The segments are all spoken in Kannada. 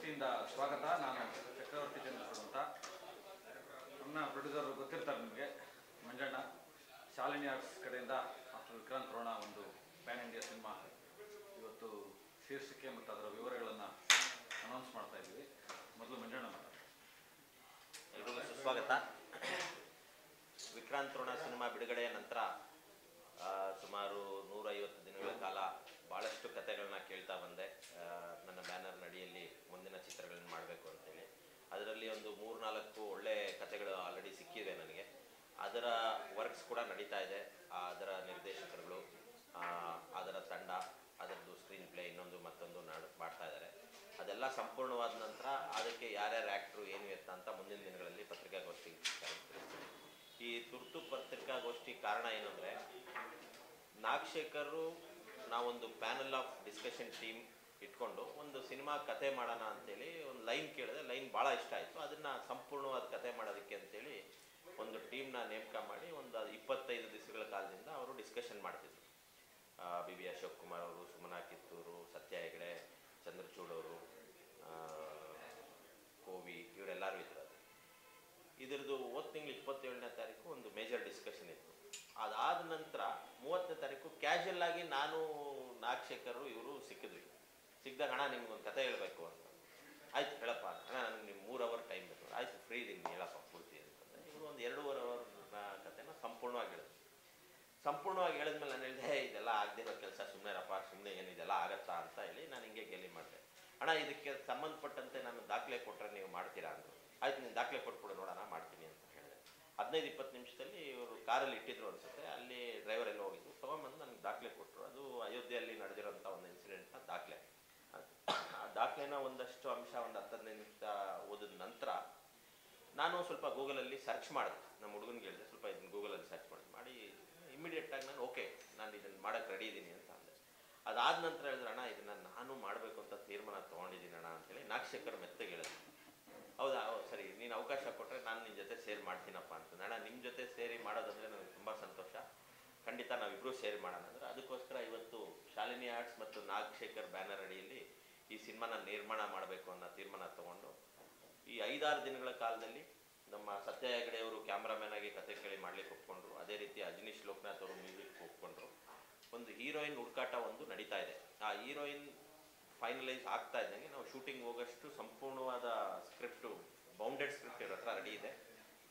ಪ್ರೀತಿಯಿಂದ ಸ್ವಾಗತ ನಾನು ಚಕ್ರವರ್ತಿ ಚಂದ್ರಚೂಡ್ ಅಂತ ನನ್ನ ಪ್ರೊಡ್ಯೂಸರ್ ಗೊತ್ತಿರ್ತಾರೆ ನಿಮಗೆ ಮಂಜಣ್ಣ ಶಾಲಿನಿ ಆರ್ಟ್ಸ್ ಕಡೆಯಿಂದ ಡಾಕ್ಟರ್ ವಿಕ್ರಾಂತ್ ರೋಣ ಒಂದು ಪ್ಯಾನ್ ಇಂಡಿಯಾ ಸಿನಿಮಾ ಇವತ್ತು ಶೀರ್ಷಿಕೆ ಮತ್ತು ಅದರ ವಿವರಗಳನ್ನು ಅನೌನ್ಸ್ ಮಾಡ್ತಾ ಇದ್ದೀವಿ ಮೊದಲು ಮಂಜಣ್ಣ ಮಾತಾಡ್ತಾರೆ ಎಲ್ರಿಗೂ ಸುಸ್ವಾಗತ ವಿಕ್ರಾಂತ್ ರೋಣ ಸಿನಿಮಾ ಬಿಡುಗಡೆಯ ನಂತರ ಆ, ಸುಮಾರು ನೂರೈವತ್ತು ದಿನಗಳ ಕಾಲ ಭಾಳಷ್ಟು ಕಥೆಗಳನ್ನ ಕೇಳ್ತಾ ಬಂದೆ ಆ, ನನ್ನ ಬ್ಯಾನರ್ ನಡಿಯಲ್ಲಿ ಮುಂದಿನ ಚಿತ್ರಗಳನ್ನು ಮಾಡಬೇಕು ಅಂತೇಳಿ ಅದರಲ್ಲಿ ಒಂದು ಮೂರ್ನಾಲ್ಕು ಒಳ್ಳೆ ಕಥೆಗಳು ಆಲ್ರೆಡಿ ಸಿಕ್ಕಿದೆ ನನಗೆ ಅದರ ವರ್ಕ್ಸ್ ಕೂಡ ನಡೀತಾ ಇದೆ ಆ, ಅದರ ನಿರ್ದೇಶಕರುಗಳು ಆ, ಅದರ ತಂಡ ಅದರದ್ದು ಸ್ಕ್ರೀನ್ ಪ್ಲೇ ಇನ್ನೊಂದು ಮತ್ತೊಂದು ನಾಡ್ ಮಾಡ್ತಾ ಇದ್ದಾರೆ ಅದೆಲ್ಲ ಸಂಪೂರ್ಣವಾದ ನಂತರ ಅದಕ್ಕೆ ಯಾರ್ಯಾರು ಆ್ಯಕ್ಟ್ರು ಏನು ಎತ್ತ ಅಂತ ಮುಂದಿನ ದಿನಗಳಲ್ಲಿ ಪತ್ರಿಕಾಗೋಷ್ಠಿ ತಿಳಿಸ್ತೀನಿ ಈ ತುರ್ತು ಪತ್ರಿಕಾಗೋಷ್ಠಿ ಕಾರಣ ಏನಂದರೆ ನಾಗಶೇಖರು ನಾವೊಂದು ಪ್ಯಾನಲ್ ಆಫ್ ಡಿಸ್ಕಷನ್ ಟೀಮ್ ಇಟ್ಕೊಂಡು ಒಂದು ಸಿನಿಮಾ ಕತೆ ಮಾಡೋಣ ಅಂತೇಳಿ ಒಂದು ಲೈನ್ ಕೇಳಿದೆ ಲೈನ್ ಭಾಳ ಇಷ್ಟ ಆಯಿತು ಅದನ್ನು ಸಂಪೂರ್ಣವಾದ ಕತೆ ಮಾಡೋದಕ್ಕೆ ಅಂತೇಳಿ ಒಂದು ಟೀಮ್ನ ನೇಮಕ ಮಾಡಿ ಒಂದು ಇಪ್ಪತ್ತೈದು ದಿವಸಗಳ ಕಾಲದಿಂದ ಅವರು ಡಿಸ್ಕಷನ್ ಮಾಡ್ತಿದ್ರು ಬಿ ವಿ ಅಶೋಕ್ ಕುಮಾರ್ ಅವರು ಸುಮನಾ ಕಿತ್ತೂರು ಸತ್ಯ ಹೆಗಡೆ ಚಂದ್ರಚೂಡ್ ಅವರು ಆ, ಕೋವಿ ಇವರೆಲ್ಲರೂ ಇದ್ರು ಅಲ್ಲಿ. ಇದ್ರದ್ದು ಹೋದ ತಿಂಗಳು ಇಪ್ಪತ್ತೇಳನೇ ತಾರೀಕು ಒಂದು ಮೇಜರ್ ಡಿಸ್ಕಷನ್ ಇತ್ತು ಅದಾದ ನಂತರ ಮೂವತ್ತನೇ ತಾರೀಕು ಕ್ಯಾಶುಯಲ್ ಆಗಿ ನಾನು ನಾಗಶೇಖರು ಇವರು ಸಿಕ್ಕಿದ್ವಿ ಸಿಕ್ಕಿದಾಗ ಅಣ್ಣ ನಿಮ್ಗೆ ಒಂದು ಕತೆ ಹೇಳಬೇಕು ಅಂತ ಆಯ್ತು ಹೇಳಪ್ಪ ಅಣ್ಣ ನನಗೆ ನಿಮ್ಮ ಮೂರು ಅವರ್ ಟೈಮ್ ಬೇಕು ಆಯ್ತು ಫ್ರೀ ಇದೀನಿ ಹೇಳಪ್ಪ ಪೂರ್ತಿ ಅಂತಂದ್ರೆ ಇವರು ಒಂದು ಎರಡೂವರೆ ಅವರ್ ಕತೆನ ಸಂಪೂರ್ಣವಾಗಿ ಹೇಳಿದ್ರು ಸಂಪೂರ್ಣವಾಗಿ ಹೇಳಿದ್ಮೇಲೆ ನಾನು ಹೇಳಿದೆ ಇದೆಲ್ಲ ಆಗದಿರೋ ಕೆಲಸ ಸುಮ್ಮನೆ ರಪ್ಪ ಸುಮ್ಮನೆ ಏನು ಇದೆಲ್ಲ ಆಗತ್ತಾ ಅಂತ ಹೇಳಿ ನಾನು ಹಿಂಗೆ ಗೆಲ್ಲಿ ಮಾಡಿದೆ ಅಣ್ಣ ಇದಕ್ಕೆ ಸಂಬಂಧಪಟ್ಟಂತೆ ನಾನು ದಾಖಲೆ ಕೊಟ್ಟರೆ ನೀವು ಮಾಡ್ತೀರಾ ಅಂದರು ಆಯ್ತು ನೀನು ದಾಖಲೆ ಕೊಟ್ಬಿಡು ನೋಡೋಣ ಮಾಡ್ತೀನಿ ಅಂತ ಹೇಳಿದೆ ಹದಿನೈದು ಇಪ್ಪತ್ತು ನಿಮಿಷದಲ್ಲಿ ಇವರು ಕಾರಲ್ಲಿ ಇಟ್ಟಿದ್ರು ಅನ್ಸುತ್ತೆ ಅಲ್ಲಿ ಡ್ರೈವರ್ ಎಲ್ಲ ಹೋಗಿದ್ದು ತೊಗೊಂಬಂದು ನನಗೆ ದಾಖಲೆ ಕೊಟ್ಟರು ಅದು ಅಯೋಧ್ಯೆಯಲ್ಲಿ ನಡೆದಿರೋಂಥ ಒಂದು ಇನ್ಸಿಡೆಂಟ್ನ ದಾಖಲೆ ಆ ದಾಖಲೆನ ಒಂದಷ್ಟು ಅಂಶ ಒಂದು ಹತ್ತು ಹದಿನೈದು ನಿಮಿಷ ಓದಿದ ನಂತರ ನಾನು ಸ್ವಲ್ಪ ಗೂಗಲಲ್ಲಿ ಸರ್ಚ್ ಮಾಡಿದೆ ನಮ್ಮ ಹುಡುಗನಿಗೆ ಹೇಳಿದೆ ಸ್ವಲ್ಪ ಇದನ್ನ ಗೂಗಲಲ್ಲಿ ಸರ್ಚ್ ಮಾಡಿ ಮಾಡಿ ಇಮಿಡಿಯೇಟ್ ಆಗಿ ನಾನು ಓಕೆ ನಾನು ಇದನ್ನು ಮಾಡೋಕ್ಕೆ ರೆಡಿ ಇದ್ದೀನಿ ಅಂತ ಅಂದೆ ಅದಾದ ನಂತರ ಹೇಳಿದ್ರೆ ಅಣ್ಣ ಇದನ್ನು ನಾನು ಮಾಡಬೇಕು ಅಂತ ತೀರ್ಮಾನ ತೊಗೊಂಡಿದ್ದೀನಿ ಅಣ್ಣ ಅಂತೇಳಿ ನಾಗಶೇಖರ್ ಮೆತ್ತಗೆ ಹೇಳಿದ್ರು ಹೌದಾ ಹೌದು ಸರಿ ನೀನು ಅವಕಾಶ ಕೊಟ್ಟರೆ ನಾನು ನಿನ್ನ ಜೊತೆ ಸೇರಿ ಮಾಡ್ತೀನಪ್ಪ ಅಂತ ಅಣ್ಣ ನಿಮ್ಮ ಜೊತೆ ಸೇರಿ ಮಾಡೋದಂದರೆ ನನಗೆ ತುಂಬ ಸಂತೋಷ ಖಂಡಿತ ನಾವಿಬ್ಬರೂ ಸೇರಿ ಮಾಡೋಣ ಅಂದರೆ ಅದಕ್ಕೋಸ್ಕರ ಇವತ್ತು ಶಾಲಿನಿ ಆರ್ಟ್ಸ್ ಮತ್ತು ನಾಗಶೇಖರ್ ಬ್ಯಾನರ್ ಅಡಿಯಲ್ಲಿ ಈ ಸಿನಿಮಾನ ನಿರ್ಮಾಣ ಮಾಡಬೇಕು ಅನ್ನೋ ತೀರ್ಮಾನ ತಗೊಂಡು ಈ ಐದಾರು ದಿನಗಳ ಕಾಲದಲ್ಲಿ ನಮ್ಮ ಸತ್ಯ ಹೆಗಡೆ ಅವರು ಕ್ಯಾಮ್ರಾಮನ್ ಆಗಿ ಕತೆ ಕೇಳಿ ಮಾಡ್ಲಿಕ್ಕೆ ಒಪ್ಕೊಂಡ್ರು ಅದೇ ರೀತಿ ಅಜನೀಶ್ ಲೋಕನಾಥ್ ಅವರು ಮ್ಯೂಸಿಕ್ ಒಪ್ಕೊಂಡ್ರು ಒಂದು ಹೀರೋಯಿನ್ ಹುಡುಕಾಟ ಒಂದು ನಡೀತಾ ಇದೆ ಆ ಹೀರೋಯಿನ್ ಫೈನಲೈಸ್ ಆಗ್ತಾ ಇದ್ದಂಗೆ ನಾವು ಶೂಟಿಂಗ್ ಹೋಗೋಷ್ಟು ಸಂಪೂರ್ಣವಾದ ಸ್ಕ್ರಿಪ್ಟು ಬೌಂಡೆಡ್ ಸ್ಕ್ರಿಪ್ಟ್ ಇವ್ರ ಹತ್ರ ರೆಡಿ ಇದೆ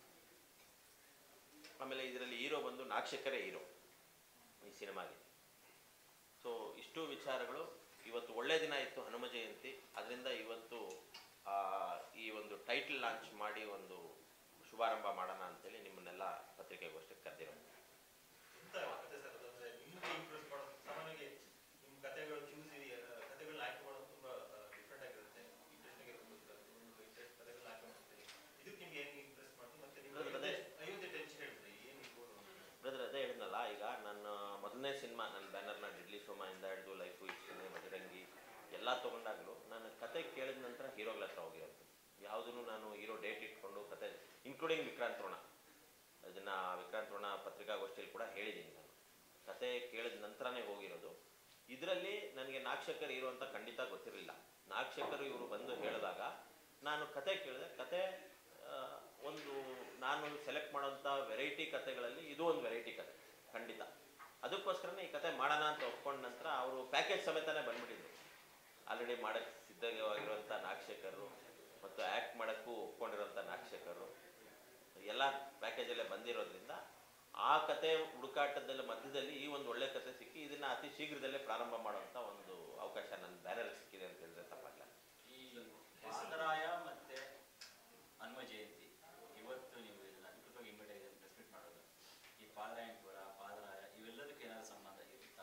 ಆಮೇಲೆ ಇದರಲ್ಲಿ ಹೀರೋ ಬಂದು ನಾಗಶೇಖರೇ ಹೀರೋ ಈ ಸಿನಿಮಾಗೆ ಸೊ ಇಷ್ಟು ವಿಚಾರಗಳು ಇವತ್ತು ಒಳ್ಳೆ ದಿನ ಇತ್ತು ಹನುಮ ಜಯಂತಿ ಅದರಿಂದ ಇವತ್ತು ಆ, ಈ ಒಂದು ಟೈಟಲ್ ಲಾಂಚ್ ಮಾಡಿ ಒಂದು ಶುಭಾರಂಭ ಮಾಡೋಣ ಅಂತೇಳಿ ನಿಮ್ಮನ್ನೆಲ್ಲ ಪತ್ರಿಕೆಗೋಷ್ಠಿಗೆ ಕರೆದಿರೋದು ಎಂತ ಕತೆ ಸರ್ ಅದಂದ್ರೆ ನಿಮ್ಗೆ ಇಂಪ್ರೆಸ್ ಮಾಡೋದು ಸಾಮಾನ್ಯವಾಗಿ ನಿಮ್ಮ ಕತೆಗಳು ಚೂಸ್ ಕತೆಗಳನ್ನ ಆಯ್ಕೆ ಮಾಡೋದು ತುಂಬಾ ಡಿಫ್ರೆಂಟ್ ಆಗಿರುತ್ತೆ ಇಂಟ್ರೆಸ್ಟಿಂಗ್ ಇರುತ್ತೆ ಒಂದು ಇಂಟ್ರೆಸ್ಟ್ ಕತೆಗಳನ್ನ ಆಯ್ಕೆ ಮಾಡ್ತೀರಿ ಇದಕ್ಕೆ ನಿಮ್ಗೆ ಏನು ಇಂಪ್ರೆಸ್ ಮಾಡ್ತೀವಿ ಮತ್ತೆ ನಿಮ್ಮ ಹೌದು, ಅದೇ. ಅಯೋಧ್ಯೆ ಟೆನ್ಷನ್ ಹೇಳ್ತೀರಿ ಏನು ಇರ್ಬೋದು ಬ್ರದರ್ ಅದೇ ಹೇಳಿದ್ನಲ್ಲ ಈಗ ನನ್ನ ಮೊದಲನೇ ಸಿನಿಮಾ ನನ್ನ ಬ್ಯಾನರ್ನ ಡಿಡ್ಲಿ ಸೋಮಾಯಿಂದ ಹಿಡಿದು ಲೈಫು ಇಷ್ಟನೇ ಬಜರಂಗಿ ಎಲ್ಲ ತೊಗೊಂಡಾಗಲೂ ನಾನು ಕತೆ ಕೇಳಿದ ನಂತರ ಹೀರೋಗಳ ಹತ್ರ ಹೋಗಿರೋದು ಯಾವುದನ್ನು ನಾನು ಹೀರೋ ಡೇಟ್ ಇಟ್ಕೊಂಡು ಕತೆ ಇನ್ಕ್ಲೂಡಿಂಗ್ ವಿಕ್ರಾಂತ್ ರೋಣ ಇದನ್ನು ವಿಕ್ರಾಂತ್ ರೋಣ ಪತ್ರಿಕಾಗೋಷ್ಠಿಯಲ್ಲಿ ಕೂಡ ಹೇಳಿದ್ದೀನಿ ನಾನು ಕತೆ ಕೇಳಿದ ನಂತರನೇ ಹೋಗಿರೋದು ಇದರಲ್ಲಿ ನನಗೆ ನಾಗಶೇಖರ್ ಹೀರೋ ಅಂತ ಖಂಡಿತ ಗೊತ್ತಿರಲಿಲ್ಲ ನಾಗಶೇಖರ್ ಇವರು ಬಂದು ಹೇಳಿದಾಗ ನಾನು ಕತೆ ಕೇಳಿದೆ ಕತೆ ಆ, ಒಂದು ನಾನು ಸೆಲೆಕ್ಟ್ ಮಾಡೋಂಥ ವೆರೈಟಿ ಕತೆಗಳಲ್ಲಿ ಇದು ಒಂದು ವೆರೈಟಿ ಕತೆ ಖಂಡಿತ ಅದಕ್ಕೋಸ್ಕರನೇ ಈ ಕತೆ ಮಾಡೋಣ ಅಂತ ಒಪ್ಕೊಂಡ ನಂತರ ಅವರು ಪ್ಯಾಕೇಜ್ ಸಮೇತನೇ ಬಂದ್ಬಿಟ್ಟಿದ್ರು ಆಲ್ರೆಡಿ ಮಾಡಕ್ಕೆ ಸಿದ್ಧವಾಗಿರುವಂಥ ನಾಗಶೇಖರು ಮತ್ತು ಆ್ಯಕ್ಟ್ ಮಾಡೋಕ್ಕೂ ಒಪ್ಕೊಂಡಿರೋಂಥ ನಾಗಶೇಖರು ಎಲ್ಲ ಪ್ಯಾಕೇಜಲ್ಲೇ ಬಂದಿರೋದ್ರಿಂದ ಆ ಕತೆ ಹುಡುಕಾಟದಲ್ಲಿ ಮಧ್ಯದಲ್ಲಿ ಈ ಒಂದು ಒಳ್ಳೆ ಕತೆ ಸಿಕ್ಕಿ ಇದನ್ನ ಅತಿ ಶೀಘ್ರದಲ್ಲೇ ಪ್ರಾರಂಭ ಮಾಡುವಂಥ ಒಂದು ಅವಕಾಶ ನನ್ನ ಬ್ಯಾನರ್ ಸಿಕ್ಕಿದೆ ಅಂತ ಹೇಳಿದ್ರೆ ತಪ್ಪಾಗಲ್ಲ ಈ ಪಾದರಾಯ ಮತ್ತೆ ಹನುಮ ಜಯಂತಿ ಇವತ್ತು ನೀವು ಇದನ್ನ ಅಧಿಕೃತವಾಗಿ ಇಮಿಡಿಯೇಟ್ ಪ್ರೆಸ್ ಮೀಟ್ ಮಾಡೋದು ಈ ಪಾದರಾಯಣಪುರ ಪಾದರಾಯ ಇವೆಲ್ಲದಕ್ಕೆ ಏನಾದ್ರು ಸಂಬಂಧ ಇರುತ್ತಾ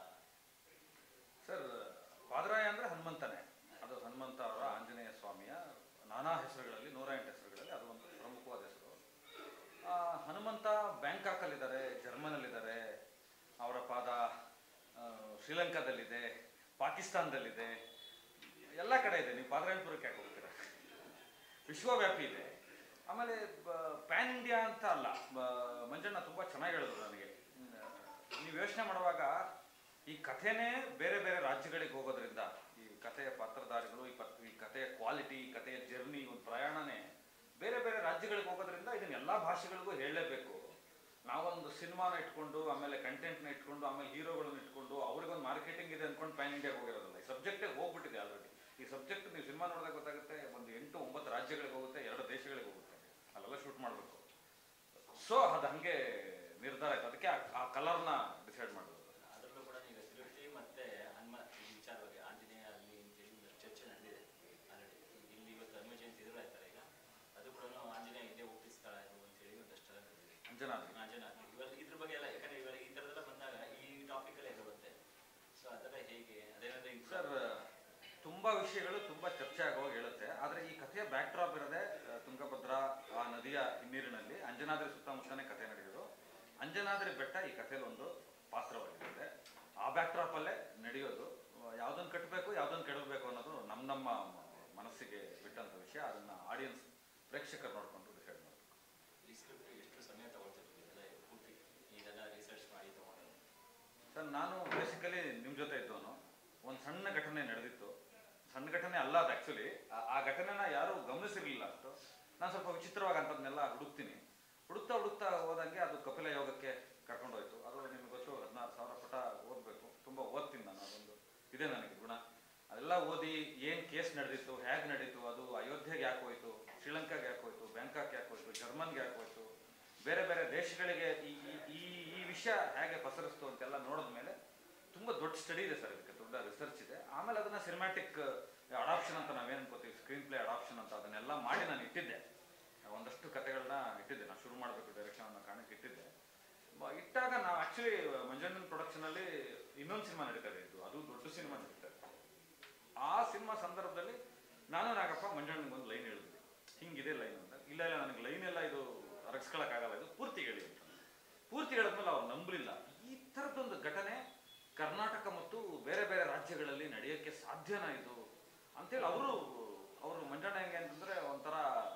ಸರ್ ಪಾದರಾಯ ಅಂದರೆ ಹನುಮಂತನೇ ಅದು ಹನುಮಂತ ಅವರ ಆಂಜನೇಯ ಸ್ವಾಮಿಯ ನಾನಾ ಹೆಸರುಗಳಲ್ಲಿ ನೂರ ಎಂಟು ಹೆಸರುಗಳಲ್ಲಿ ಅದು ಒಂದು ಪ್ರಮುಖವಾದ ಹೆಸರು ಆ, ಹನುಮಂತ ಬ್ಯಾಂಕಾಕಲ್ಲಿದ್ದಾರೆ ಜರ್ಮನಲ್ಲಿದ್ದಾರೆ ಅವರ ಪಾದ ಆ, ಶ್ರೀಲಂಕಾದಲ್ಲಿದೆ ಪಾಕಿಸ್ತಾನದಲ್ಲಿದೆ ಎಲ್ಲ ಕಡೆ ಇದೆ ನೀವು ಪಾದರಾಯಣಪುರಕ್ಕೆ ಯಾಕೆ ಹೋಗ್ತೀರಾ ವಿಶ್ವವ್ಯಾಪಿ ಇದೆ ಆಮೇಲೆ ಪ್ಯಾನ್ ಇಂಡಿಯಾ ಅಂತ ಅಲ್ಲ ಬ- ಮಂಜಣ್ಣ ತುಂಬ ಚೆನ್ನಾಗಿ ಹೇಳಿದ್ರು ನನಗೆ ನೀವು ಯೋಚನೆ ಮಾಡುವಾಗ ಈ ಕಥೆನೇ ಬೇರೆ ಬೇರೆ ರಾಜ್ಯಗಳಿಗೆ ಹೋಗೋದ್ರಿಂದ ಈ ಕಥೆಯ ಪಾತ್ರಧಾರಿಗಳು ಈ ಪತ್ ಈ ಕಥೆಯ ಕ್ವಾಲಿಟಿ ಈ ಕಥೆಯ ಜರ್ನಿ ಒಂದು ಪ್ರಯಾಣನೇ ಬೇರೆ ಬೇರೆ ರಾಜ್ಯಗಳಿಗೆ ಹೋಗೋದ್ರಿಂದ ಇದನ್ನ ಎಲ್ಲ ಭಾಷೆಗಳಿಗೂ ಹೇಳಲೇಬೇಕು ನಾವೊಂದು ಸಿನಿಮಾನ ಇಟ್ಕೊಂಡು ಆಮೇಲೆ ಕಂಟೆಂಟ್ನ ಇಟ್ಕೊಂಡು ಆಮೇಲೆ ಹೀರೋಗಳನ್ನ ಇಟ್ಕೊಂಡು ಅವ್ರಿಗೊಂದು ಮಾರ್ಕೆಟಿಂಗ್ ಇದೆ ಅನ್ಕೊಂಡು ಪ್ಯಾನ್ ಇಂಡಿಯಾಗೆ ಹೋಗಿರೋದಿಲ್ಲ ಈ ಸಬ್ಜೆಕ್ಟೇ ಹೋಗ್ಬಿಟ್ಟಿದೆ ಆಲ್ರೆಡಿ ಈ ಸಬ್ಜೆಕ್ಟ್ ನೀವು ಸಿನಿಮಾ ನೋಡಿದಾಗ ಗೊತ್ತಾಗುತ್ತೆ ಒಂದು ಎಂಟು ಒಂಬತ್ತು ರಾಜ್ಯಗಳಿಗೆ ಹೋಗುತ್ತೆ ಎರಡು ದೇಶಗಳಿಗೆ ಹೋಗುತ್ತೆ ಅಲ್ಲೆಲ್ಲ ಶೂಟ್ ಮಾಡಬೇಕು ಸೊ ಅದು ಹಂಗೆ ನಿರ್ಧಾರ ಆಯ್ತು ಅದಕ್ಕೆ ಆ- ಆ ಕಲರ್ನ ಡಿಸೈಡ್ ಮಾಡೋದು ಅದರಲ್ಲೂ ಕೂಡ ಈಗ ತಿರುಪತಿ ಮತ್ತೆ ಹನುಮ ಈ ವಿಚಾರವಾಗಿ ಆಂಜನೇಯ ಅಲ್ಲಿ ಅಂತೇಳಿ ಒಂದು ಚರ್ಚೆ ನಡೆದಿದೆ ಆಲ್ರೆಡಿ ಇಲ್ಲಿ ಇವತ್ತು ಹನುಮ ಜಯಂತಿ ಎದುರು ಆಯ್ತಲ್ಲ ಈಗ ಅದು ಕೂಡ ಆಂಜನೇಯ ಇದೇ ಹುಟ್ಟಿಸ್ತಾಳ ಇದು ಅಂತೇಳಿ ಒಂದಷ್ಟು ನಡೆದಿದೆ ಅಂಜನಾದ್ರಿ ಆಂಜನೇಯ ಇವಾಗ ಇದ್ರ ಬಗ್ಗೆ ಎಲ್ಲ ಯಾಕಂದ್ರೆ ಇವಾಗ ಈ ಥರದೆಲ್ಲ ಬಂದಾಗ ಈ ಟಾಪಿಕಲ್ಲೇ ಬರುತ್ತೆ ಸೊ ಅದೆಲ್ಲ ಹೇಗೆ ಅದೇನಾದ್ರೆ ಈಗ ಸರ್ ತುಂಬಾ ವಿಷಯಗಳು ತುಂಬಾ ಚರ್ಚೆ ಆಗುವಾಗ ಹೇಳುತ್ತೆ ಆದ್ರೆ ಈ ಕಥೆಯ ಬ್ಯಾಕ್ ಡ್ರಾಪ್ ಇರೋದೇ ಆ, ತುಂಗಭದ್ರಾ ಆ ನದಿಯ ಹಿನ್ನೀರಿನಲ್ಲಿ ಅಂಜನಾದ್ರಿ ಸುತ್ತಮುತ್ತನೇ ಕಥೆ ನಡೆಯೋದು ಅಂಜನಾದ್ರಿ ಬೆಟ್ಟ ಈ ಕಥೆಯಲ್ಲಿ ಒಂದು ಪಾತ್ರವಾಗಿರುತ್ತೆ ಆ ಬ್ಯಾಕ್ ಡ್ರಾಪ್ ಅಲ್ಲೇ ನಡೆಯೋದು ಯಾವ್ದೊಂದು ಕಟ್ಟಬೇಕು ಯಾವ್ದೊಂದು ಕೆಡಬೇಕು ಅನ್ನೋದು ನಮ್ಮ ನಮ್ಮ ಮನಸ್ಸಿಗೆ ಬಿಟ್ಟಂತ ವಿಷಯ ಅದನ್ನ ಆಡಿಯನ್ಸ್ ಪ್ರೇಕ್ಷಕರು ನೋಡ್ಕೊಂಡು ಡಿಸೈಡ್ ಮಾಡಬೇಕು ಈ ಸ್ಕ್ರಿಪ್ಟ್ ಎಷ್ಟು ಸಮಯ ತಗೊಳ್ತಿರ್ತೀವಿ ಇದೆಲ್ಲ ಪೂರ್ತಿ ಇದೆಲ್ಲ ರಿಸರ್ಚ್ ಮಾಡಿ ತಗೊಂಡು ಸರ್ ನಾನು ಬೇಸಿಕಲಿ ನಿಮ್ಮ ಜೊತೆ ಇದ್ದವನು ಒಂದು ಸಣ್ಣ ಘಟನೆ ನಡೆದಿತ್ತು ಸಣ್ಣ ಘಟನೆ ಅಲ್ಲ ಅದು ಆ್ಯಕ್ಚುಲಿ ಆ ಘಟನೆನ ಯಾರು ಗಮನಿಸಿರ್ಲಿಲ್ಲ ಅಷ್ಟು ನಾನು ಸ್ವಲ್ಪ ವಿಚಿತ್ರವಾಗಿ ಅಂಥದ್ನೆಲ್ಲ ಹುಡುಕ್ತೀನಿ ಹುಡುಕ್ತಾ ಹುಡುಕ್ತಾ ಹೋದಂಗೆ ಅದು ಕಪಿಲ ಯೋಗಕ್ಕೆ ಕರ್ಕೊಂಡೋಯ್ತು ಅದು ನಿಮ್ಗೆ ಗೊತ್ತು ಹದಿನಾರು ಸಾವಿರ ಪುಟ ಓದಬೇಕು ತುಂಬ ಓದ್ತೀನಿ ನಾನು ಅದೊಂದು ಇದೆ ನನಗೆ ಗುಣ ಅದೆಲ್ಲ ಓದಿ ಏನು ಕೇಸ್ ನಡೆದಿತ್ತು ಹೇಗೆ ನಡೀತು ಅದು ಅಯೋಧ್ಯೆಗೆ ಯಾಕೆ ಹೋಯ್ತು ಶ್ರೀಲಂಕಾಗೆ ಯಾಕೆ ಹೋಯ್ತು ಬ್ಯಾಂಕಾಕ್ ಯಾಕೆ ಹೋಯ್ತು ಜರ್ಮನ್ಗೆ ಯಾಕೆ ಹೋಯ್ತು ಬೇರೆ ಬೇರೆ ದೇಶಗಳಿಗೆ ಈ ಈ- ಈ ಈ ವಿಷಯ ಹೇಗೆ ಪಸರಿಸ್ತು ಅಂತೆಲ್ಲ ನೋಡಿದ್ಮೇಲೆ ತುಂಬ ದೊಡ್ಡ ಸ್ಟಡಿ ಇದೆ ಸರ್ ಇದಕ್ಕೆ ದೊಡ್ಡ ರಿಸರ್ಚ್ ಇದೆ ಆಮೇಲೆ ಅದನ್ನ ಸಿನಿಮ್ಯಾಟಿಕ್ ಅಡಾಪ್ಷನ್ ಅಂತ ನಾವೇನು ಅನ್ಕೋತೀವಿ ಸ್ಕ್ರೀನ್ ಪ್ಲೇ ಅಡಾಪ್ಷನ್ ಅಂತ ಅದನ್ನೆಲ್ಲ ಮಾಡಿ ನಾನು ಇಟ್ಟಿದ್ದೆ ಒಂದಷ್ಟು ಕಥೆಗಳನ್ನ ಇಟ್ಟಿದ್ದೆ ನಾನು ಶುರು ಮಾಡಬೇಕು ಡೈರೆಕ್ಷನ್ ಅನ್ನೋ ಕಾರಣಕ್ಕೆ ಇಟ್ಟಿದ್ದೆ ಬ- ಇಟ್ಟಾಗ ನಾವು ಆಕ್ಚುಲಿ ಮಂಜಣ್ಣನ್ ಪ್ರೊಡಕ್ಷನ್ ಅಲ್ಲಿ ಇನ್ನೊಂದು ಸಿನಿಮಾ ನಡೀತಾ ಇದೆ ಇದು ಅದು ದೊಡ್ಡ ಸಿನಿಮಾ ನಡೀತಾ ಇದೆ ಆ ಸಿನಿಮಾ ಸಂದರ್ಭದಲ್ಲಿ ನಾನು ನಾಗಪ್ಪ ಮಂಜಣ್ಣನಿಗೆ ಒಂದು ಲೈನ್ ಹೇಳಿದ್ವಿ ಹಿಂಗಿದೆ ಲೈನ್ ಅಂತ ಇಲ್ಲ ಇಲ್ಲ ನನಗೆ ಲೈನ್ ಎಲ್ಲ ಇದು ಅರಗಿಸ್ಕೊಳಕ್ಕಾಗಲ್ಲ ಇದು ಪೂರ್ತಿ ಹೇಳಿ ಅಂತ ಪೂರ್ತಿ ಹೇಳಿದ್ಮೇಲೆ ಅವ್ರು ನಂಬಲಿಲ್ಲ ಈ ಥರದ್ದೊಂದು ಘಟನೆ ಕರ್ನಾಟಕ ಮತ್ತು ಬೇರೆ ಬೇರೆ ರಾಜ್ಯಗಳಲ್ಲಿ ನಡೆಯೋಕ್ಕೆ ಸಾಧ್ಯನಾ ಇದು ಅಂತೇಳಿ ಅವರು ಅವರು ಮಂಜಣ್ಣ ಹೆಂಗೆ ಅಂತಂದ್ರೆ ಒಂಥರ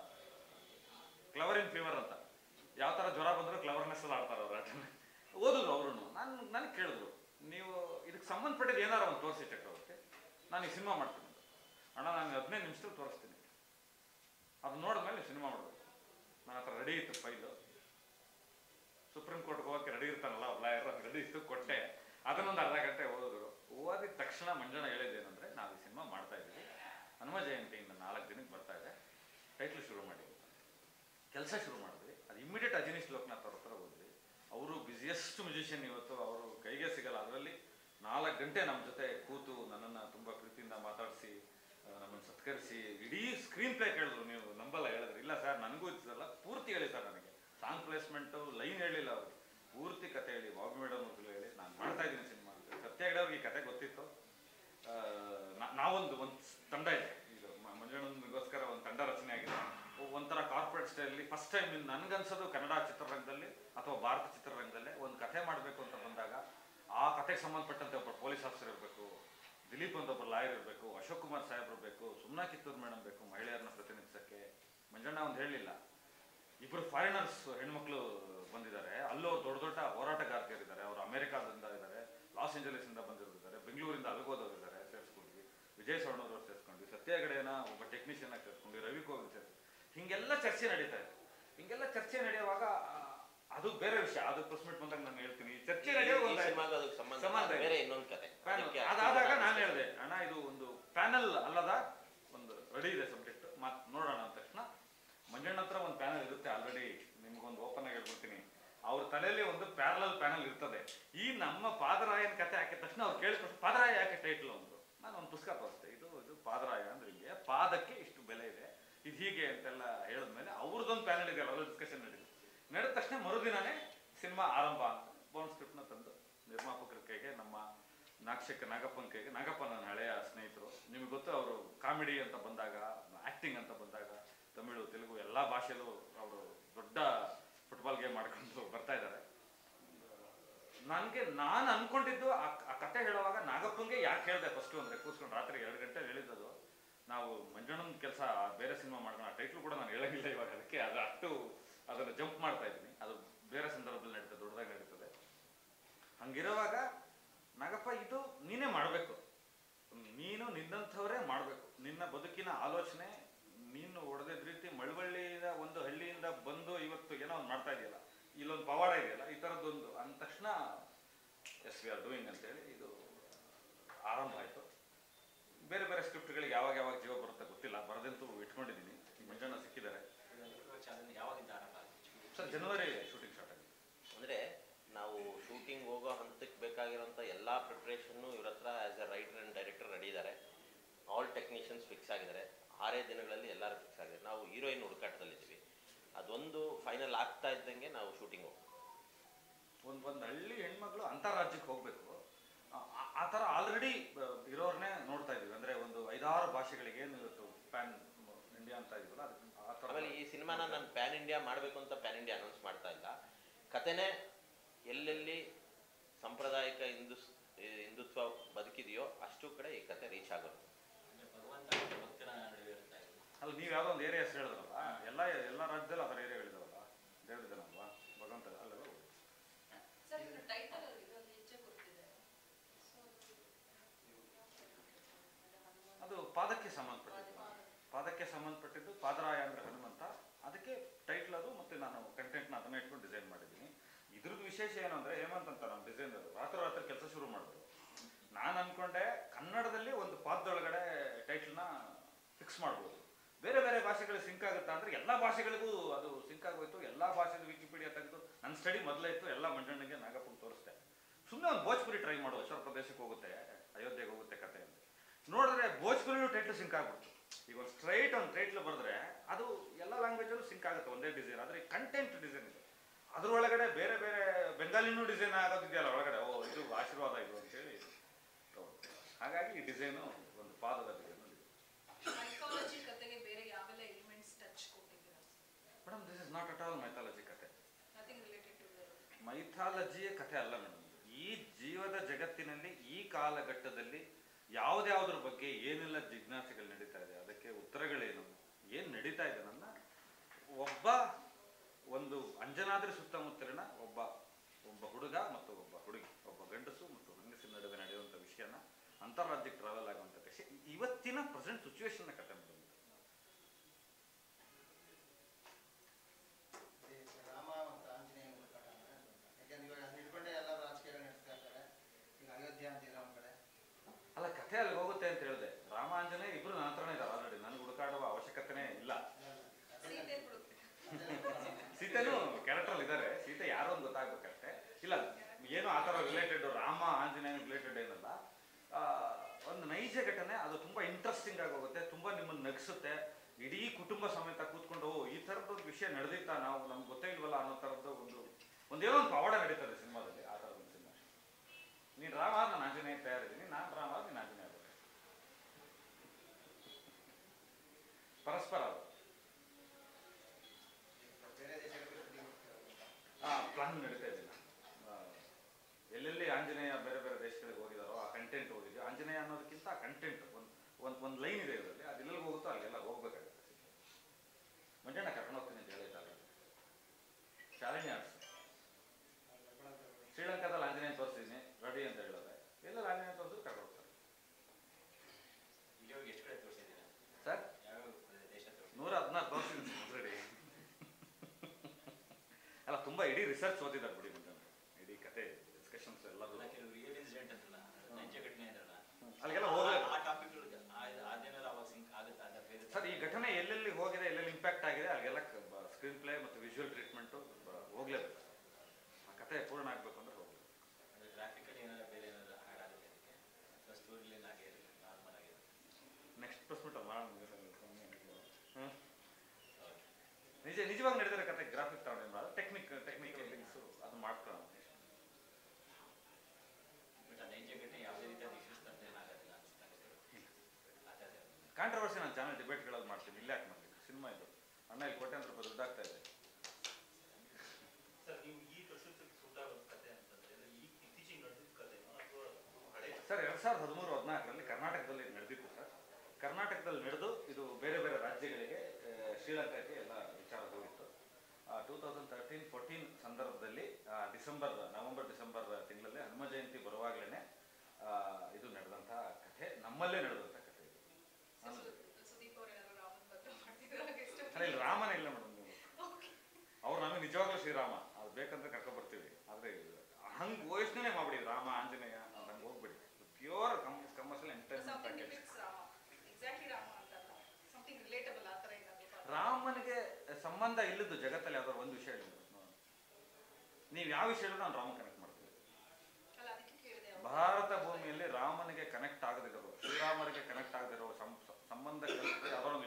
ಕ್ಲವರಿನ್ ಫೀವರ್ ಅಂತ ಯಾವ ಥರ ಜ್ವರ ಬಂದರೂ ಕ್ಲವರ್ನೆಸ್ ಅಲ್ಲಿ ಆಡ್ತಾರೆ ಅವ್ರು ಆಟನ ಓದಿದ್ರು ಅವರು ನಾನು ನನಗೆ ಕೇಳಿದ್ರು ನೀವು ಇದಕ್ಕೆ ಸಂಬಂಧಪಟ್ಟಿದ್ದು ಏನಾರ ಒಂದು ತೋರಿಸಿ ಚಕ್ರವರ್ತಿ ನಾನು ಈ ಸಿನಿಮಾ ಮಾಡ್ತೀನಿ ಅಂತ. ಅಣ್ಣ ನಾನು ಹದಿನೈದು ನಿಮಿಷದಲ್ಲಿ ತೋರಿಸ್ತೀನಿ ಅದು ನೋಡಿದ್ಮೇಲೆ ಸಿನಿಮಾ ಮಾಡಬೇಕು ನನ್ನ ಹತ್ರ ರೆಡಿ ಇತ್ತು ಫೈಲು ಸುಪ್ರೀಂ ಕೋರ್ಟ್ಗೆ ಹೋಗಕ್ಕೆ ರೆಡಿ ಇರ್ತಾನಲ್ಲ ಲಾಯರ್ ರೆಡಿ ಇತ್ತು ಕೊಟ್ಟೆ ಅದನ್ನೊಂದು ಅರ್ಧ ಗಂಟೆ ಓದಿದ್ರು ಓದಿದ ತಕ್ಷಣ ಮಂಜಣ್ಣ ಹೇಳಿದ್ದೇನೆಂದ್ರೆ ನಾವು ಈ ಸಿನಿಮಾ ಮಾಡ್ತಾ ಇದ್ದೀವಿ ಹನುಮ ಜಯಂತಿಯಿಂದ ನಾಲ್ಕು ದಿನಕ್ಕೆ ಬರ್ತಾ ಇದೆ ಟೈಟ್ಲ್ ಶುರು ಮಾಡಿ ಕೆಲಸ ಶುರು ಮಾಡಿದ್ವಿ ಅದು ಇಮಿಡಿಯೇಟ್ ಅಜಿನೀಶ್ ಲೋಕನಾಥ್ ಅವ್ರ ಹತ್ರ ಹೋದ್ವಿ ಅವರು ಬ್ಯುಸಿಯೆಸ್ಟ್ ಮ್ಯೂಸಿಷಿಯನ್ ಇವತ್ತು ಅವರು ಕೈಗೆ ಸಿಗಲ್ಲ ಅದರಲ್ಲಿ ನಾಲ್ಕು ಗಂಟೆ ನಮ್ಮ ಜೊತೆ ಕೂತು ನನ್ನನ್ನು ತುಂಬ ಪ್ರೀತಿಯಿಂದ ಮಾತಾಡಿಸಿ ನಮ್ಮನ್ನು ಸತ್ಕರಿಸಿ ಇಡೀ ಸ್ಕ್ರೀನ್ ಪ್ಲೇ ಕೇಳಿದ್ರು ನೀವು ನಂಬಲ್ಲ ಹೇಳಿದ್ರು ಇಲ್ಲ ಸರ್ ನನಗೂ ಇದ್ದಲ್ಲ ಪೂರ್ತಿ ಹೇಳಿ ಸರ್ ನನಗೆ ಸಾಂಗ್ ಪ್ಲೇಸ್ಮೆಂಟು ಲೈನ್ ಹೇಳಿಲ್ಲ ಅವ್ರಿಗೆ ಪೂರ್ತಿ ಕತೆ ಹೇಳಿ ಬಾಬಿ ಮೇಡಮ್ ಅವ್ರಿಗೆ ಹೇಳಿ ನಾನು ಮಾಡ್ತಾ ಇದ್ದೀನಿ ಸಿನಿಮಾ ಅಂತ ಸತ್ಯ ಹೆಗ್ಡೆ ಅವ್ರಿಗೆ ಈ ಕತೆ ಗೊತ್ತಿತ್ತು ಆ, ನಾ- ನಾವೊಂದು ಒಂದು ತಂಡ ಇದೆ ಈಗ ಮ- ಮಂಜಣ್ಣನಿಗೋಸ್ಕರ ಒಂದು ತಂಡ ರಚನೆ ಆಗಿದೆ ಒಂಥರ ಕಾರ್ಪೊರೇಟ್ ಸ್ಟೈಲಲ್ಲಿ ಫಸ್ಟ್ ಟೈಮ್ ನನಗನ್ಸೋದು ಕನ್ನಡ ಚಿತ್ರರಂಗದಲ್ಲಿ ಅಥವಾ ಭಾರತ ಚಿತ್ರರಂಗದಲ್ಲೇ ಒಂದು ಕಥೆ ಮಾಡಬೇಕು ಅಂತ ಬಂದಾಗ ಆ ಕಥೆಗೆ ಸಂಬಂಧಪಟ್ಟಂತೆ ಒಬ್ಬ ಪೊಲೀಸ್ ಆಫೀಸರ್ ಇರಬೇಕು ದಿಲೀಪ್ ಅಂತ ಒಬ್ಬ ಲಾಯರ್ ಇರಬೇಕು ಅಶೋಕ್ ಕುಮಾರ್ ಸಾಹೇಬ್ರು ಬೇಕು ಸುಮ್ನಾ ಕಿತ್ತೂರು ಮೇಡಮ್ ಬೇಕು ಮಹಿಳೆಯರನ್ನ ಪ್ರತಿನಿಧಿಸಕ್ಕೆ ಮಂಜಣ್ಣ ಒಂದು ಹೇಳಿಲ್ಲ ಇಬ್ರು ಫಾರಿನರ್ಸ್ ಹೆಣ್ಮಕ್ಳು ಬಂದಿದ್ದಾರೆ ಅಲ್ಲೂ ದೊಡ್ಡ ದೊಡ್ಡ ಹೋರಾಟಗಾರ್ತಿಯರಿದ್ದಾರೆ ಅವರು ಅಮೆರಿಕಾದಿಂದ ಇದ್ದಾರೆ ಲಾಸ್ ಏಂಜಲೀಸ್ ಇಂದ ಬಂದಿರೋರಿದ್ದಾರೆ ಬೆಂಗಳೂರಿಂದ ಅಲ್ಗೋದವ್ರು ಇದ್ದಾರೆ ಸೇರಿಸ್ಕೊಂಡ್ವಿ ವಿಜಯ್ ಸವರ್ಣವ್ರು ಸೇರಿಸ್ಕೊಂಡ್ವಿ ಸತ್ಯಗಡೆಯನ್ನ ಒಬ್ಬ ಟೆಕ್ನಿಷಿಯನ್ ಆಗಿ ಸೇರಿಸ್ಕೊಂಡ್ವಿ ರವಿ ಕೋವಿಲ್ ಸೇರಿಸ್ ಹಿಂಗೆಲ್ಲ ಚರ್ಚೆ ನಡೀತಾ ಇದೆ ಹಿಂಗೆಲ್ಲ ಚರ್ಚೆ ನಡೆಯುವಾಗ ಆ, ಅದು ಬೇರೆ ವಿಷಯ ಅದು ಪ್ರೆಸ್ ಮೀಟ್ ಬಂದಾಗ ನಾನು ಹೇಳ್ತೀನಿ ಈ ಚರ್ಚೆ ನಡೆಯೋ ಈ ಒಂದು ಸಿನಿಮಾಗೆ ಅದಕ್ಕೆ ಸಂಬಂಧ ಸಂಬಂಧ ಇದೆ. ಬೇರೆ ಇನ್ನೊಂದು ಕತೆ ಪ್ಯಾನಲ್ ಅದಕ್ಕೆ ಅದಾದಾಗ ಅಷ್ಟು ನಾನು ಜನ ಹೇಳಿದೆ ಅಣ್ಣ ಇದು ಒಂದು ಪ್ಯಾನಲ್ ಅಲ್ಲದ ಒಂದು ರೆಡಿ ಇದೆ ಸಬ್ಜೆಕ್ಟ್ ಮಾತ್ ನೋಡೋಣ ಅಂದ ತಕ್ಷಣ ಮಂಜಣ್ಣ ಹತ್ರ ಒಂದು ಪ್ಯಾನಲ್ ಇರುತ್ತೆ ಆಲ್ರೆಡಿ ನಿಮ್ಗೊಂದು ಓಪನ್ ಆಗಿ ಹೇಳ್ಬಿಡ್ತೀನಿ ಅವ್ರ ತಲೆಯಲ್ಲಿ ಒಂದು ಪ್ಯಾರಲಲ್ ಪ್ಯಾನಲ್ ಇರ್ತದೆ ಈ ನಮ್ಮ ಪಾದರಾಯನ ಕತೆ ಹಾಕಿದ ತಕ್ಷಣ ಅವ್ರು ಕೇಳಿದ ಪಾದರಾಯ ಯಾಕೆ ಟೈಟ್ಲ್ ಒಂದು ನಾನು ಒಂದು ಪುಸ್ತಕ ತೋರಿಸ್ದೆ ಇದು ಇದು ಪಾದರಾಯ ಅಂದ್ರೆ ಹಿಂಗೆ ಪಾದಕ್ಕೆ ಇಷ್ಟು ಬೆಲೆ ಇದೆ ಇದು ಹೀಗೆ ಅಂತೆಲ್ಲ ಹೇಳಿದ್ಮೇಲೆ ಅವ್ರದ್ದೊಂದು ಪ್ಯಾನಲ್ ಇದೆ ಅವೆಲ್ಲ ಡಿಸ್ಕಷನ್ ನಡೀತು ನಡೆದ ತಕ್ಷಣ ಮರುದಿನನೇ ಸಿನಿಮಾ ಆರಂಭ ಅಂತ ಬೌಂಡ್ ಸ್ಕ್ರಿಪ್ಟ್ನ ತಂದು ನಿರ್ಮಾಪಕರ ಕೈಗೆ ನಮ್ಮ ನಾಕ್ಷಕ ನಾಗಪ್ಪನ ಕೈಗೆ ನಾಗಪ್ಪ ನನ್ನ ಹಳೆಯ ಸ್ನೇಹಿತರು ನಿಮಗೆ ಗೊತ್ತು ಅವರು ಕಾಮಿಡಿ ಅಂತ ಬಂದಾಗ ಆಕ್ಟಿಂಗ್ ಅಂತ ಬಂದಾಗ ತಮಿಳು ತೆಲುಗು ಎಲ್ಲ ಭಾಷೆಯಲ್ಲೂ ಅವರು ದೊಡ್ಡ ಫುಟ್ಬಾಲ್ ಗೇಮ್ ಮಾಡ್ಕೊಂಡು ಬರ್ತಾ ಇದ್ದಾರೆ ನನಗೆ ನಾನು ಅನ್ಕೊಂಡಿದ್ದು ಆ ಆ ಕತೆ ಹೇಳುವಾಗ ನಾಗಪ್ಪಂಗೆ ಯಾಕೆ ಹೇಳಿದೆ ಫಸ್ಟ್ ಅಂದ್ರೆ ಕೂತ್ಕೊಂಡು ರಾತ್ರಿ ಎರಡು ಗಂಟೆ ಹೇಳಿದ್ದದು ನಾವು ಮಂಜಣ್ಣನ ಕೆಲಸ ಬೇರೆ ಸಿನಿಮಾ ಮಾಡ್ಕೊಂಡು ಆ ಟೈಟ್ಲ್ ಕೂಡ ನಾನು ಹೇಳಂಗಿಲ್ಲ ಇವಾಗ ಅದಕ್ಕೆ ಅದು ಅಷ್ಟು ಅದನ್ನು ಜಂಪ್ ಮಾಡ್ತಾ ಇದ್ದೀನಿ ಅದು ಬೇರೆ ಸಂದರ್ಭದಲ್ಲಿ ನಡೀತದೆ ದೊಡ್ಡದಾಗಿ ನಡೀತದೆ ಹಂಗಿರುವಾಗ ನಾಗಪ್ಪ ಇದು ನೀನೇ ಮಾಡಬೇಕು ನೀನು ನೀನು ನಿನ್ನಂಥವರೇ ಮಾಡಬೇಕು ನಿನ್ನ ಬದುಕಿನ ಆಲೋಚನೆ ನೀನು ಹೊಡೆದಿದ್ದ ರೀತಿ ಮಳವಳ್ಳಿಯಿಂದ ಒಂದು ಹಳ್ಳಿಯಿಂದ ಬಂದು ಇವತ್ತು ಏನೋ ಒಂದು ಮಾಡ್ತಾ ಇದೆಯಲ್ಲ ಇಲ್ಲೊಂದು ಪವಾಡ ಇದೆಯಲ್ಲ ಈ ಥರದ್ದೊಂದು ಅಂದ ತಕ್ಷಣ ಎಸ್ ವಿ ಆರ್ ಡೂಯಿಂಗ್ ಅಂತೇಳಿ ಇದು ಆರಂಭ ಆಯಿತು ಬೇರೆ ಬೇರೆ ಸ್ಕ್ರಿಪ್ಟ್ಗಳಿಗೆ ಯಾವಾಗ ಯಾವಾಗ ಜೀವ ಬರುತ್ತೆ ಗೊತ್ತಿಲ್ಲ ಬರದಂತೂ ಇಟ್ಕೊಂಡಿದ್ದೀನಿ ಈ ಮಂಜಣ್ಣ ಸಿಕ್ಕಿದ್ದಾರೆ ಚಾಲನೆ ಯಾವಾಗಿಂದ ಆರಂಭ ಆಗುತ್ತೆ ಸರ್ ಜನವರಿ ಶೂಟಿಂಗ್ ಸ್ಟಾರ್ಟ್ ಆಗಿದೆ ಅಂದರೆ ನಾವು ಶೂಟಿಂಗ್ ಹೋಗೋ ಹಂತಕ್ಕೆ ಬೇಕಾಗಿರೋಂಥ ಎಲ್ಲ ಪ್ರಿಪ್ರೇಷನ್ನು ಇವ್ರ ಹತ್ರ as a writer and director ready ಇದ್ದಾರೆ ಆಲ್ ಟೆಕ್ನಿಷಿಯನ್ಸ್ ಫಿಕ್ಸ್ ಆಗಿದ್ದಾರೆ ಆರೇ ದಿನಗಳಲ್ಲಿ ಎಲ್ಲರೂ ಫಿಕ್ಸ್ ಆಗಿದೆ ನಾವು ಹೀರೋಯಿನ್ ಹುಡುಕಾಟದಲ್ಲಿದ್ದೀವಿ ಅದೊಂದು ಫೈನಲ್ ಆಗ್ತಾ ಇದ್ದಂಗೆ ನಾವು ಶೂಟಿಂಗ್ ಹೋಗ್ತೀವಿ ಒಂದು ಒಂದು ಹಳ್ಳಿ ಹೆಣ್ಮಕ್ಳು ಅಂತಾರಾಜ್ಯಕ್ಕೆ ಹೋಗಬೇಕು ಆ ಥರ ಆಲ್ರೆಡಿ ಇರೋರ್ನೇ ನೋಡ್ತಾ ಇದೀವಿ ಅಂದರೆ ಒಂದು ಐದಾರು ಭಾಷೆಗಳಿಗೆ ಏನು ಇವತ್ತು ಪ್ಯಾನ್ ಇಂಡಿಯಾ ಅಂತ ಇದೀವಲ್ಲ ಅದಕ್ಕೆ ಆ ಥರ ಆಮೇಲೆ ಈ ಸಿನಿಮಾನ ನಾನು ಪ್ಯಾನ್ ಇಂಡಿಯಾ ಮಾಡಬೇಕು ಅಂತ ಪ್ಯಾನ್ ಇಂಡಿಯಾ ಅನೌನ್ಸ್ ಮಾಡ್ತಾ ಇಲ್ಲ ಕತೆನೇ ಎಲ್ಲೆಲ್ಲಿ ಸಾಂಪ್ರದಾಯಿಕ ಹಿಂದೂ ಹಿಂದುತ್ವ ಬದುಕಿದೆಯೋ ಅಷ್ಟು ಕಡೆ ಈ ಕತೆ ರೀಚ್ ಆಗುತ್ತೆ ಅಂದ್ರೆ ಭಗವಂತ ಮತ್ತು ಭಕ್ತರ ನಡುವೆ ಇರ್ತಾ ಇದೆ ಅಲ್ಲಿ ನೀವು ಯಾವುದೋ ಒಂದು ಏರಿಯಾ ಹೆಸರು ಹೇಳಿದ್ರಲ್ಲ ಎಲ್ಲ ಎಲ್ಲ ರಾಜ್ಯದಲ್ಲೂ ಆ ಥರ ಏರಿಯಾಗಳಿದಾವಲ್ಲ ದೇವ್ರಿದ್ದಾನಲ್ವಾ ಭಗವಂತ ಅಲ್ಲೆಲ್ಲ ಹೋಗ್ಬೇಕು. ಸರ್ ಇದು ಟೈಟಲ್ ಇದರಲ್ಲಿ ಹೆಚ್ಚೆ ಗೊತ್ತಿದೆ ಸೊ ಅದು ಪಾದಕ್ಕೆ ಸಂಬಂಧಪಟ್ಟಿದ್ದು ಪಾದಕ್ಕೆ ಸಂಬಂಧಪಟ್ಟಿದ್ದು ಪಾದರಾಯ ಅಂದ್ರೆ ಹನುಮಂತ ಅದಕ್ಕೆ ಟೈಟ್ಲ್ ಅದು ಮತ್ತೆ ನಾನು ಕಂಟೆಂಟ್ನ ಅದನ್ನ ಇಟ್ಕೊಂಡು ಡಿಸೈನ್ ಮಾಡಿದ್ದೀನಿ ಇದ್ರದ್ದು ವಿಶೇಷ ಏನು ಅಂದ್ರೆ ಹೇಮಂತ್ ಅಂತ ನಮ್ಮ ಡಿಸೈನರ್ ರಾತ್ರಿ ರಾತ್ರಿ ಕೆಲಸ ಶುರು ಮಾಡಿದ್ರು ನಾನು ಅನ್ಕೊಂಡೆ ಕನ್ನಡದಲ್ಲಿ ಒಂದು ಪಾದದೊಳಗಡೆ ಟೈಟ್ಲ್ನ ಫಿಕ್ಸ್ ಮಾಡ್ಬೋದು ಬೇರೆ ಬೇರೆ ಭಾಷೆಗಳಿಗೆ ಸಿಂಕ್ ಆಗುತ್ತಾ ಅಂದ್ರೆ ಎಲ್ಲ ಭಾಷೆಗಳಿಗೂ ಅದು ಸಿಂಕ್ ಆಗೋಯ್ತು ಎಲ್ಲ ಭಾಷೆದು ವಿಕಿಪೀಡಿಯಾ ತೆಗೆದು ನನ್ನ ಸ್ಟಡಿ ಮೊದಲೇ ಇತ್ತು ಎಲ್ಲ ಮಂಜಣ್ಣಗೆ ನಾಗಪ್ಪನ ತೋರಿಸ್ದೆ ಸುಮ್ಮನೆ ಒಂದು ಭೋಜ್ಪುರಿ ಟ್ರೈ ಮಾಡು ಉತ್ತರ ಪ್ರದೇಶಕ್ಕೆ ಹೋಗುತ್ತೆ ಅಯೋಧ್ಯೆಗೆ ಹೋಗುತ್ತೆ ಕತೆ ಅಂತ ನೋಡಿದ್ರೆ ಭೋಜ್ಪುರಿನೂ ಟೈಟ್ಲ್ ಸಿಂಕ್ ಆಗ್ಬಿಡ್ತು ಈಗ ಒಂದು ಸ್ಟ್ರೈಟ್ ಒಂದು ಟೈಟ್ಲ್ ಬರೆದ್ರೆ ಅದು ಎಲ್ಲ ಲ್ಯಾಂಗ್ವೇಜಲ್ಲೂ ಸಿಂಕ್ ಆಗುತ್ತೆ ಒಂದೇ ಡಿಸೈನ್ ಆದರೆ ಕಂಟೆಂಟ್ ಡಿಸೈನ್ ಇದೆ ಅದ್ರೊಳಗಡೆ ಬೇರೆ ಬೇರೆ ಬೆಂಗಾಲಿನೂ ಡಿಸೈನ್ ಆಗೋದಿದೆಯಲ್ಲ ಒಳಗಡೆ ಓ ಇದು ಆಶೀರ್ವಾದ ಇದು ಅಂತೇಳಿ ತಗೊಳ್ತೀವಿ. ಹಾಗಾಗಿ ಈ ಡಿಸೈನು ಒಂದು ಪಾದದ ಡಿಸೈನ್ ಮೈಥಾಲಜಿ ಕತೆಗೆ ಬೇರೆ ಯಾವೆಲ್ಲ ಎಲಿಮೆಂಟ್ಸ್ ಟಚ್ ಕೊಟ್ಟಿದ್ದೀರಾ madam this is not at all mythology ಕತೆ ನಥಿಂಗ್ ರಿಲೇಟೆಡ್ ಟು ಮೈಥಾಲಜಿಯ ಕಥೆ ಅಲ್ಲ ಮೇಡಮ್ ಈ ಜೀವದ ಜಗತ್ತಿನಲ್ಲಿ ಈ ಕಾಲಘಟ್ಟದಲ್ಲಿ ಯಾವುದ್ಯಾವುದ್ರ ಬಗ್ಗೆ ಏನೆಲ್ಲ ಜಿಜ್ಞಾಸೆಗಳು ನಡೀತಾ ಇದೆ ಅದಕ್ಕೆ ಉತ್ತರಗಳೇನು ಏನು ನಡೀತಾ ಇದೆ ನನ್ನ ಒಬ್ಬ ಒಂದು ಅಂಜನಾದ್ರಿ ಸುತ್ತಮುತ್ತಲಿನ ಒಬ್ಬ ಒಬ್ಬ ಹುಡುಗ ಮತ್ತು ಒಬ್ಬ ಹುಡುಗಿ ಒಬ್ಬ ಗಂಡಸು ಮತ್ತು ಹೆಂಗಸಿನ ನಡುವೆ ನಡೆಯುವಂಥ ವಿಷಯನ ಅಂತಾರಾಜ್ಯಕ್ಕೆ ಟ್ರಾವೆಲ್ ಆಗುವಂಥ ವಿಷಯ ಇವತ್ತಿನ ಪ್ರೆಸೆಂಟ್ ಸಿಚುವೇಶನ್ನ ಕತೆ ಮೇಡಮ್ ರಾಮ ಮತ್ತು ಆಂಜನೇಯ ಹುಡುಕಾಟ ಯಾಕಂದ್ರೆ ಇವಾಗ ಅದನ್ನ ಹಿಡ್ಕೊಂಡೆ ಎಲ್ಲ ರಾಜಕೀಯ ನಡೆಸ್ತಾ ಇರ್ತಾರೆ ಈಗ ಅಯೋಧ್ಯ ಅಂತಿಲ್ಲ ಒಂದ್ ಕಡೆ ಅಲ್ಲ ಕಥೆ ಅಲ್ಲಿ ಹೋಗುತ್ತೆ ಅಂತ ಹೇಳಿದೆ ರಾಮಾಂಜನೇಯ ಇಬ್ರು ನನ್ನ ಹತ್ರನೇ ಇದ್ದಾರೆ ಆಲ್ರೆಡಿ ನನಗೆ ಹುಡುಕಾಡುವ ಅವಶ್ಯಕತೆನೇ ಇಲ್ಲ ಸೀತೆ ಬಿಡುತ್ತೆ ಸೀತೆನೂ ಕ್ಯಾರೆಕ್ಟರ್ ಇದ್ದಾರೆ ಸೀತೆ ಯಾರೋ ಒಂದು ಗೊತ್ತಾಗ್ಬೇಕಷ್ಟೇ ಇಲ್ಲ ಏನು ಆ ಥರ ರಿಲೇಟೆಡ್ ರಾಮ ಆಂಜನೇಯ ರಿಲೇಟೆಡ್ ಏನಲ್ಲ ಆ, ಒಂದು ನೈಜ ಘಟನೆ ಅದು ತುಂಬಾ ಇಂಟ್ರೆಸ್ಟಿಂಗ್ ಆಗಿ ಹೋಗುತ್ತೆ ತುಂಬಾ ನಿಮ್ಮನ್ನ ನಗಿಸುತ್ತೆ ಇಡೀ ಕುಟುಂಬ ಸಮೇತ ಕೂತ್ಕೊಂಡು ಓ ಈ ಥರದ್ದು ಒಂದು ವಿಷಯ ನಡೆದಿತ್ತಾ ನಾವು ನಮ್ಗೆ ಗೊತ್ತೇ ಇಲ್ವಲ್ಲ ಅನ್ನೋ ಥರದ್ದು ಒಂದು ಒಂದೇನೋ ಒಂದು ಪವಾಡ ನಡೀತದೆ ಸಿನಿಮಾದಲ್ಲಿ ಆ ಥರದ ಒಂದು ಸಿನಿಮಾ ನೀನು ರಾಮ ನಾನು ಆಂಜನೇಯ ತಯಾರಿದ್ದೀನಿ ನಾನು ರಾಮ ನೀನು ಆಂಜನೇಯ ಆಗ್ಬೇಕು. ಪರಸ್ಪರ ಅದು ಬೇರೆ ದೇಶಗಳಿಗೆ ಸುದ್ದಿ ಹೋಗ್ತಿರೋದು ಆ ಪ್ಲಾನ್ ನಡೀತಾ ಇದೆ ಆ, ಎಲ್ಲೆಲ್ಲಿ ಆಂಜನೇಯ ಬೇರೆ ಬೇರೆ ದೇಶಗಳಿಗೆ ಹೋಗಿದಾರೋ ಆ ಕಂಟೆಂಟ್ ಹೋಗಿದೆಯೋ ಆಂಜನೇಯ ಅನ್ನೋದಕ್ಕಿಂತ ಆ ಕಂಟೆಂಟ್ ಒಂದು ಒಂದು ಒಂದು ಲೈನ್ ಇದೆ ಇದರಲ್ಲಿ ಅದು ಎಲ್ಲೆಲ್ಲಿ ಹೋಗುತ್ತೋ ಅಲ್ಲೆಲ್ಲ ಹೋಗ್ಬೇಕಾಗುತ್ತೆ ಮಂಜಣ್ಣ ಕರ್ಕೊಂಡು ಹೋಗ್ತೀನಿ ಅಂತ ಹೇಳಿದ್ದಲ್ಲ ಶಾಲಿನಿ ಆರ್ಟ್ಸ್ ಶ್ರೀಲಂಕಾದಲ್ಲಿ ಆಂಜನೇಯ ತೋರಿಸಿದ್ದೀನಿ ರೆಡಿ ಅಂತ ಹೇಳಿದ್ರೆ ಎಲ್ಲೆಲ್ಲಿ ಆಂಜನೇಯ ತೋರಿಸಿದ್ರು ಕರ್ಕೊಂಡು ಹೋಗ್ತಾರೆ ಇಲ್ಲಿವರೆಗೆ ಎಷ್ಟು ಕಡೆ ತೋರಿಸಿದ್ದೀರಾ ಸರ್ ಯಾವ್ಯಾವ ದೇಶ ತೋರಿಸಿ ನೂರ ಹದಿನಾರು ತೋರಿಸಿದ್ದೀನಿ ಆಲ್ರೆಡಿ ಅಲ್ಲ ತುಂಬ ಇಡೀ ರಿಸರ್ಚ್ ಓದಿದ್ದಾರೆ ಬಿಡಿ ಮಂಜಣ್ಣ ಇಡೀ ಕತೆ ಡಿಸ್ಕಷನ್ಸ್ ಎಲ್ಲದು ಕೆಲವು ರಿಯಲ್ ಇನ್ಸಿಡೆಂಟ್ ಅಂತಲ್ಲ ನೈಜ ಘಟನೆ ಇದಲ್ಲ ಅಲ್ಲಿಗೆಲ್ಲ ಹೋಗ್ಬೇಕು ಆ ಟಾಪಿಕ್ಗಳು ಅದೇನಾದ್ರು ಅವಾಗ ಸಿಂಕ್ ಆಗುತ್ತಾ ಅದ ಬೇರೆ ಸರ್ ಈ ಘಟನೆ ಎಲ್ಲೆಲ್ಲಿ ಹೋಗಿದೆ ಎಲ್ಲೆಲ್ಲಿ ಇಂಪ್ಯಾಕ್ಟ್ ಆಗಿದೆ ಅಲ್ಲಿಗೆಲ್ಲ ಸ್ಕ್ರೀನ್ ಪ್ಲೇ ಮತ್ತು ವಿಜುವಲ್ ಟ್ರೀಟ್ಮೆಂಟು ಹೋಗ್ಲೇಬೇಕು ಆ ಕತೆ ಪೂರ್ಣ ಆಗಬೇಕು ಅಂದ್ರೆ ಹೋಗ್ಬೇಕು ಅಂದ್ರೆ ಗ್ರಾಫಿಕಲಿ ಏನಾದ್ರು ಬೇರೆ ಏನಾದ್ರು ಆ್ಯಡ್ ಆಗುತ್ತೆ ಅದಕ್ಕೆ ಅಥವಾ ಸ್ಟೋರಿ ಲೈನ್ ಆಗೇ ಇರುತ್ತೆ ನಾರ್ಮಲ್ ಆಗಿರುತ್ತೆ ನೆಕ್ಸ್ಟ್ ಪ್ರೆಸ್ಮೆಂಟ್ ನಿಜ ನಿಜವಾಗಿ ನಡೆದಿರೋ ಕತೆ ಗ್ರಾಫಿಕ್ ತಗೊಂಡು ಟೆಕ್ನಿಕ್ ಟೆಕ್ನಿಕಲ್ ಥಿಂಗ್ಸು ಅದು ಮಾಡ್ಕೊಳ್ಳೋಣ ಬಟ್ ಆ ನೈಜ ಘಟನೆ ಯಾವುದೇ ರೀತಿಯಾದ ಇಶ್ಯೂಸ್ ತಂದ್ರೆ ಏನಾಗೋದಿಲ್ಲ ಅನಿಸ್ತಾ ಆ ಥರ ಕಾಂಟ್ರವರ್ಸಿ ನಾನು ಚಾನಲ್ ಡಿಬೇಟ್ಗಳಲ್ಲಿ ಮಾಡ್ತೀನಿ ಇಲ್ಲೇ ಯಾಕೆ ಮಾಡಲಿ ಸಿನಿಮಾ ಇದು ಅಣ್ಣ ಇಲ್ಲಿ ಕೋಟ್ಯಾಂತರ ರೂಪಾಯಿ ದುಡ್ಡಾಗ್ತಾ ಇದೆ ಸರ್ ನೀವು ಈ ಪ್ರಸ್ತುತಕ್ಕೆ ಸೂಟ್ ಆಗೋ ಕತೆ ಅಂತಂದ್ರೆ ಈ ಇತ್ತೀಚೆಗೆ ನಡೆದ ಕಥೆನೋ ಅಥವಾ ಹಳೆ ಸರ್ ಎರಡ್ ಸಾವಿರದ ಹದಿಮೂರು ಹದಿನಾಲ್ಕರಲ್ಲಿ ಕರ್ನಾಟಕದಲ್ಲಿ ನಡೆದಿತ್ತು ಸರ್ ಕರ್ನಾಟಕದಲ್ಲಿ ನಡೆದು ಇದು ಬೇರೆ ಬೇರೆ ರಾಜ್ಯಗಳಿಗೆ ಆ, ಶ್ರೀಲಂಕಾಕ್ಕೆ ಎಲ್ಲ ವಿಚಾರ ಹೋಗಿತ್ತು ಟೂ ತೌಸಂಡ್ ತರ್ಟೀನ್ ಫೋರ್ಟೀನ್ ಸಂದರ್ಭದಲ್ಲಿ ಆ, ಡಿಸೆಂಬರ್ ನವೆಂಬರ್ ಡಿಸೆಂಬರ್ ತಿಂಗಳಲ್ಲಿ ಹನುಮ ಜಯಂತಿ ಬರುವಾಗಲೇ ಇದು ನಡೆದಂಥ ಕಥೆ ನಮ್ಮಲ್ಲೇ ನಡೆದಂಥ ಶ್ರೀರಾಮ ಅದು ಬೇಕಂದ್ರೆ ಕರ್ಕೊ ಬರ್ತೀವಿ ಆದ್ರೆ ಹಂಗೆ ಘೋಷಣೆ ಮಾಡ್ಬಿಡಿ ರಾಮ ಆಂಜನೇಯ ಅಂತ ಹಂಗೆ ಹೋಗ್ಬಿಡಿ pure commercial entertainment something package depicts Rama exactly Rama ಅಂತಲ್ಲ ಸಮಥಿಂಗ್ ರಿಲೇಟಬಲ್ ಆ ಥರ ಏನಾದ್ರು ರಾಮನಿಗೆ ಸಂಬಂಧ ಇಲ್ಲದ್ದು ಜಗತ್ತಲ್ಲಿ ಯಾವ್ದಾದ್ರು ಒಂದು ವಿಷಯ ಹೇಳಿದ್ರು ನೀವು ಯಾವ ವಿಷಯ ಹೇಳಿದ್ರು ನಾನು ರಾಮ ಕನೆಕ್ಟ್ ಮಾಡ್ತೀನಿ ಅಲ್ಲ ಅದಕ್ಕೆ ಕೇಳಿದೆ ಅವ್ರು. ಭಾರತ ಭೂಮಿಯಲ್ಲಿ ರಾಮನಿಗೆ ಕನೆಕ್ಟ್ ಆಗದಿರೋದು ಶ್ರೀರಾಮರಿಗೆ ಕನೆಕ್ಟ್ ಆಗದಿರೋ ಸಂಬಂಧ ಯಾವ್ದಾದ್ರು ಒಂದು